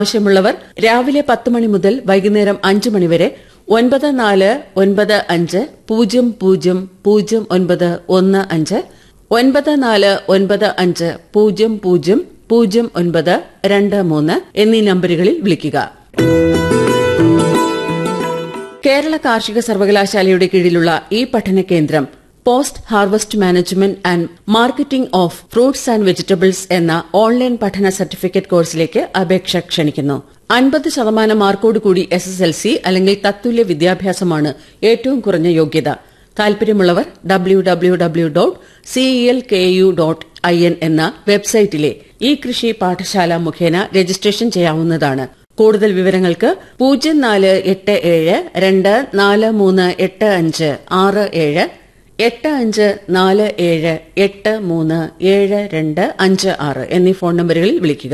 ആവശ്യമുള്ളവർ രാവിലെ പത്ത് മണി മുതൽ വൈകുന്നേരം അഞ്ച് മണിവരെ ഒൻപത് നാല് ഒൻപത് അഞ്ച് പൂജ്യം പൂജ്യം പൂജ്യം ഒൻപത് ഒന്ന് അഞ്ച് ഒൻപത് നാല് ഒൻപത് അഞ്ച് പൂജ്യം പൂജ്യം പൂജ്യം ഒൻപത് രണ്ട് മൂന്ന് എന്നീ നമ്പറുകളിൽ വിളിക്കുക കേരള കാർഷിക സർവകലാശാലയുടെ കീഴിലുള്ള ഈ പഠന കേന്ദ്രം post harvest management and marketing of fruits and vegetables എന്ന ഓൺലൈൻ പഠന സർട്ടിഫിക്കറ്റ് കോഴ്സിലേക്ക് അപേക്ഷ ക്ഷണിക്കുന്നു അൻപത് ശതമാനം മാർക്കോടുകൂടി എസ് എസ് എൽ സി അല്ലെങ്കിൽ തത്തുല്യ വിദ്യാഭ്യാസമാണ് ഏറ്റവും കുറഞ്ഞ യോഗ്യത താൽപര്യമുള്ളവർ W W W dot CEL K U dot I N എന്ന വെബ്സൈറ്റിലെ ഈ കൃഷി പാഠശാല മുഖേന രജിസ്ട്രേഷൻ ചെയ്യാവുന്നതാണ് കൂടുതൽ വിവരങ്ങൾക്ക് പൂജ്യം നാല് എട്ട് ഏഴ് രണ്ട് നാല് മൂന്ന് എട്ട് അഞ്ച് ആറ് ഏഴ് എട്ട് അഞ്ച് നാല് ഏഴ് എട്ട് മൂന്ന് ഏഴ് രണ്ട് അഞ്ച് ആറ് എന്നീ ഫോൺ നമ്പറുകളിൽ വിളിക്കുക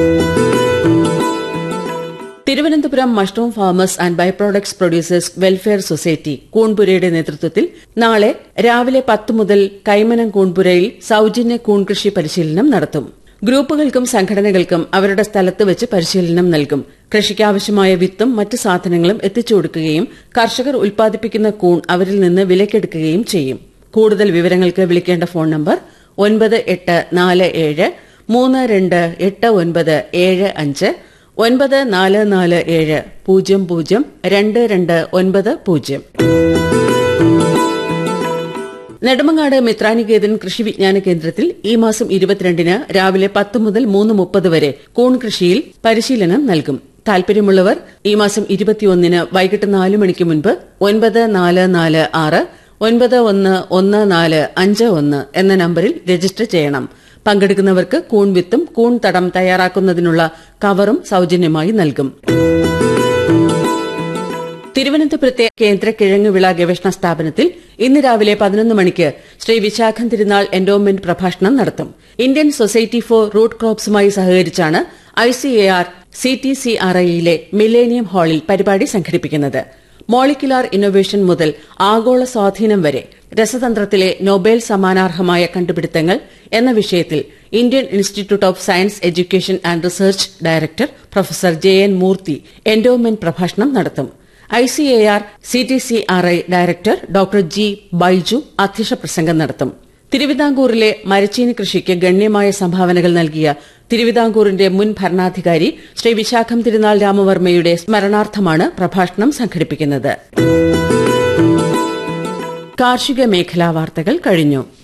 Thiruvananthapuram mushroom farmers and by products producers welfare society കൂൺപുരയുടെ നേതൃത്വത്തിൽ നാളെ രാവിലെ പത്ത് മുതൽ കൈമനം കൂൺപുരയിൽ സൌജന്യ കൂൺകൃഷി പരിശീലനം നടത്തും ഗ്രൂപ്പുകൾക്കും സംഘടനകൾക്കും അവരുടെ സ്ഥലത്ത് വെച്ച് പരിശീലനം നൽകും കൃഷിക്കാവശ്യമായ വിത്തും മറ്റ് സാധനങ്ങളും എത്തിച്ചു കൊടുക്കുകയും കർഷകർ ഉൽപ്പാദിപ്പിക്കുന്ന കൂൺ അവരിൽ നിന്ന് വിലക്കെടുക്കുകയും ചെയ്യും കൂടുതൽ വിവരങ്ങൾക്ക് വിളിക്കേണ്ട ഫോൺ നമ്പർ ഒൻപത് എട്ട് നാല് ഏഴ് മൂന്ന് രണ്ട് എട്ട് ഒൻപത് ഏഴ് അഞ്ച് ഒൻപത് നാല് നാല് ഏഴ് പൂജ്യം പൂജ്യം രണ്ട് രണ്ട് ഒൻപത് പൂജ്യം നെടുമങ്ങാട് മിത്രാനികേതൻ കൃഷി വിജ്ഞാന കേന്ദ്രത്തിൽ ഈ മാസം ഇരുപത്തിരണ്ടിന് രാവിലെ പത്ത് മുതൽ മൂന്ന് മുപ്പത് വരെ കൂൺ കൃഷിയിൽ പരിശീലനം നൽകും താൽപര്യമുള്ളവർ ഈ മാസം ഇരുപത്തിയൊന്നിന് വൈകിട്ട് നാല് മണിക്ക് മുൻപ് ഒൻപത് നാല് നാല് ആറ് ഒൻപത് ഒന്ന് ഒന്ന് നാല് അഞ്ച് ഒന്ന് എന്ന നമ്പറിൽ രജിസ്റ്റർ ചെയ്യണം പങ്കെടുക്കുന്നവർക്ക് കൂൺ വിത്തും കൂൺ തടം തയ്യാറാക്കുന്നതിനുള്ള കവറും സൌജന്യമായി നൽകും തിരുവനന്തപുരത്തെ കേന്ദ്ര കിഴങ്ങ് വിള ഗവേഷണ സ്ഥാപനത്തിൽ ഇന്ന് രാവിലെ പതിനൊന്ന് മണിക്ക് ശ്രീ വിശാഖം തിരുനാൾ എൻഡോമെന്റ് പ്രഭാഷണം നടത്തും ഇന്ത്യൻ സൊസൈറ്റി ഫോർ റൂട്ട് ക്രോപ്സുമായി സഹകരിച്ചാണ് ICAR C T C R ഐയിലെ മില്ലേനിയം ഹാളിൽ പരിപാടി സംഘടിപ്പിക്കുന്നത് മോളിക്കുലാർ ഇന്നൊവേഷൻ മുതൽ ആഗോള സ്വാധീനം വരെ രസതന്ത്രത്തിലെ നൊബേൽ സമ്മാനാർഹമായ കണ്ടുപിടുത്തങ്ങൾ എന്ന വിഷയത്തിൽ Indian institute of science education and research director professor J N Murthy endowment പ്രഭാഷണം നടത്തും ICAR C T C R I director doctor G Baiju അധ്യക്ഷ പ്രസംഗം നടത്തും തിരുവിതാംകൂറിലെ മരച്ചീനി കൃഷിക്ക് ഗണ്യമായ സംഭാവനകൾ നൽകിയ തിരുവിതാംകൂറിന്റെ മുൻ ഭരണാധികാരി ശ്രീ വിശാഖം തിരുനാൾ രാമവർമ്മയുടെ സ്മരണാർത്ഥമാണ് പ്രഭാഷണം സംഘടിപ്പിക്കുന്നത് കാർഷിക മേഖലാ വാർത്തകൾ കഴിഞ്ഞു